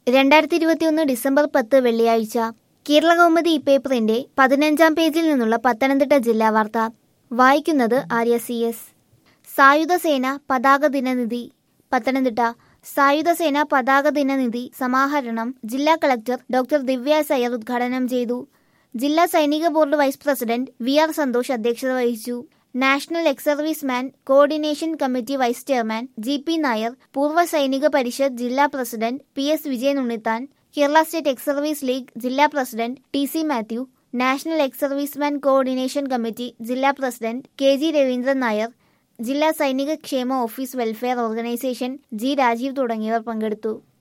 രണ്ടായിരത്തി ഇരുപത്തിയൊന്ന് ഡിസംബർ പത്ത് വെള്ളിയാഴ്ച കേരള കൗമുദി ഈ പേപ്പറിന്റെ പതിനഞ്ചാം പേജിൽ നിന്നുള്ള പത്തനംതിട്ട ജില്ലാ വാർത്ത വായിക്കുന്നത് ആര്യ സി എസ് സായുധ സേന പതാക ദിനനിധി പത്തനംതിട്ട സായുധ സേന പതാക ദിനനിധി സമാഹരണം ജില്ലാ കളക്ടർ ഡോക്ടർ ദിവ്യ സയ്യർ ഉദ്ഘാടനം ചെയ്തു ജില്ലാ സൈനിക board vice president V R Santhosh അധ്യക്ഷത വഹിച്ചു national ex service man coordination committee vice chairman G P Nair Poorva Sainik Parishad ജില്ലാ president P S Vijayan Unnithan Kerala state ex service league ജില്ലാ president T C Mathew national ex serviceman coordination committee ജില്ലാ president K G Raveendran Nair ജില്ലാ സൈനിക ക്ഷേമ office welfare organisation G Rajeev തുടങ്ങിയവർ പങ്കെടുത്തു